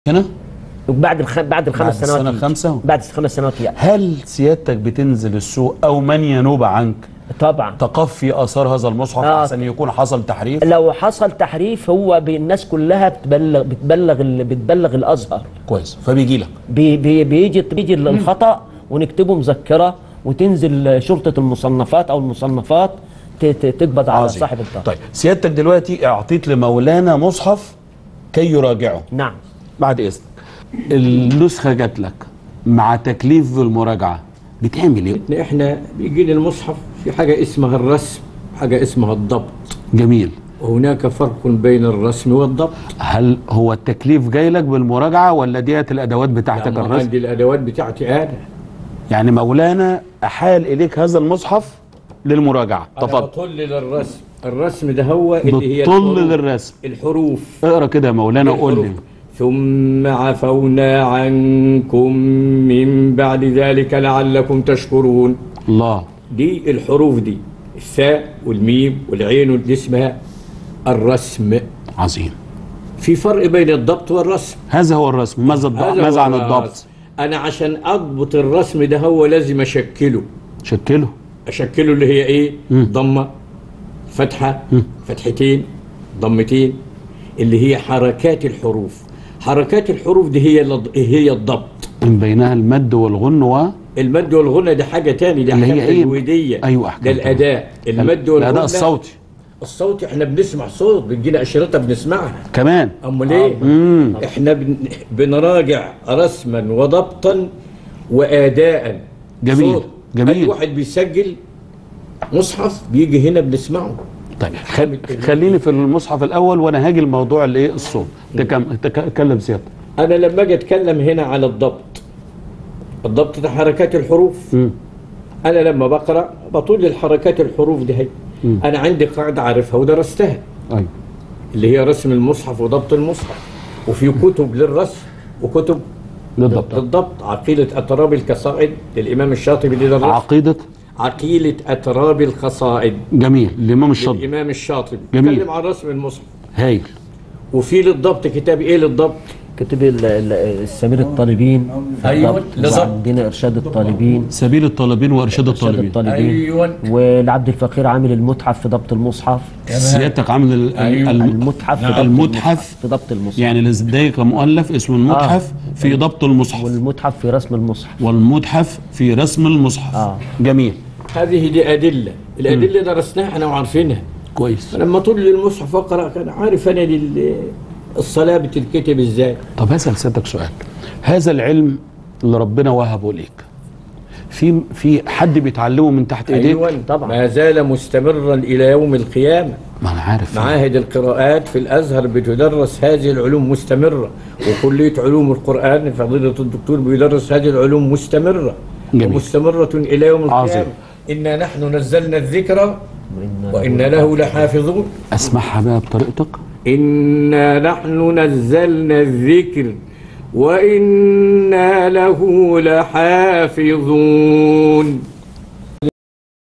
هنا بعد الخ... بعد الخمس بعد سنوات السنة يجي. الخامسة؟ بعد الخمس سنوات يعني هل سيادتك بتنزل السوق او من ينوب عنك طبعا تقفي اثار هذا المصحف آه. احسن يكون حصل تحريف لو حصل تحريف هو الناس كلها بتبلغ بتبلغ ال- بتبلغ الازهر كويس فبيجي لك بي بي بيجي بيجي الخطا ونكتبه مذكره وتنزل شرطه المصنفات او المصنفات ت- ت- تقبض على عظيم. صاحب الضغط طيب سيادتك دلوقتي اعطيت لمولانا مصحف كي يراجعه نعم بعد اذنك النسخه جات لك مع تكليف المراجعه بتعمل ايه احنا بيجينا المصحف في حاجة اسمها الرسم حاجة اسمها الضبط جميل وهناك فرق بين الرسم والضبط هل هو التكليف جاي لك بالمراجعه ولا ديت الادوات بتاعتك يعني الرسم عندي الأدوات بتاعتي أنا يعني مولانا احال اليك هذا المصحف للمراجعه أنا تفضل بطل للرسم الرسم ده هو اللي هي بتطل الحروف. للرسم الحروف اقرا كده يا مولانا قول لي الحروف. ثم عفونا عنكم من بعد ذلك لعلكم تشكرون الله دي الحروف دي الثاء والميم والعين دي اسمها الرسم عظيم في فرق بين الضبط والرسم هذا هو الرسم ماذا الض... هذا ماذا هو عن الرسم. الضبط انا عشان اضبط الرسم ده هو لازم اشكله شكله اشكله اللي هي ايه مم. ضمه فتحه فتحتين ضمتين اللي هي حركات الحروف حركات الحروف دي هي الض- هي الضبط من بينها المد والغن و المد والغنى دي حاجه تاني دي اللي هي احكام إيه؟ تجويديه أيوة، أحكام ده الاداء المد والغنى الاداء الصوتي الصوت احنا بنسمع صوت بتجينا اشرطه بنسمعها كمان امال ايه مم. احنا بن... بنراجع رسما وضبطا واداء جميل، صوت. جميل. اي واحد بيسجل مصحف بيجي هنا بنسمعه طيب خل... خليني في المصحف الاول وانا هاجي الموضوع الايه الصوت تكم... تكلم سيادتك انا لما اجي اتكلم هنا على الضبط الضبط ده حركات الحروف مم. انا لما بقرا بطول الحركات الحروف دي هي انا عندي قاعده عارفها ودرستها ايوه اللي هي رسم المصحف وضبط المصحف وفي كتب للرسم وكتب للضبط للضبط عقيدة أتراب القصائد للإمام الشاطبي اللي درس عقيده عقيلة أتراب القصائد جميل الامام الشاطبي للإمام الشاطبي جميل. بيتكلم عن رسم المصحف هايل وفي للضبط كتاب إيه للضبط كتب ال- ال- السمير الطالبين أيوة، بالضبط. بالظبط. وعندنا ارشاد الطالبين سبيل الطالبين وارشاد ارشاد الطالبين الطالبين أيوة. والعبد الفقير عامل المتحف في ضبط المصحف سيادتك عامل ال... أيوة. الم... المتحف في ضبط المتحف في ضبط المصحف يعني لديك مؤلف اسمه المتحف في ضبط المصحف والمتحف في رسم المصحف والمتحف في رسم المصحف آه. جميل هذه دي أدلة الأدلة درسناها احنا وعارفينها كويس لما طول المصحف أقرأ كان عارف أنا لل- الصلاة بتتكتب إزاي طب هسأل سيادتك سؤال هذا العلم اللي ربنا وهبه ليك في في حد بيتعلمه من تحت ايديك أيوة طبعا. ما زال مستمرا إلى يوم القيامة ما انا عارف معاهد القراءات في الازهر بتدرس هذه العلوم مستمره وكليه علوم القران فضيله الدكتور بيدرس هذه العلوم مستمره جميل. ومستمره الى يوم عظيم. القيامه انا نحن نزلنا الذكر وانا له لحافظون اسمعها بقى بطريقتك انا نحن نزلنا الذكر وانا له لحافظون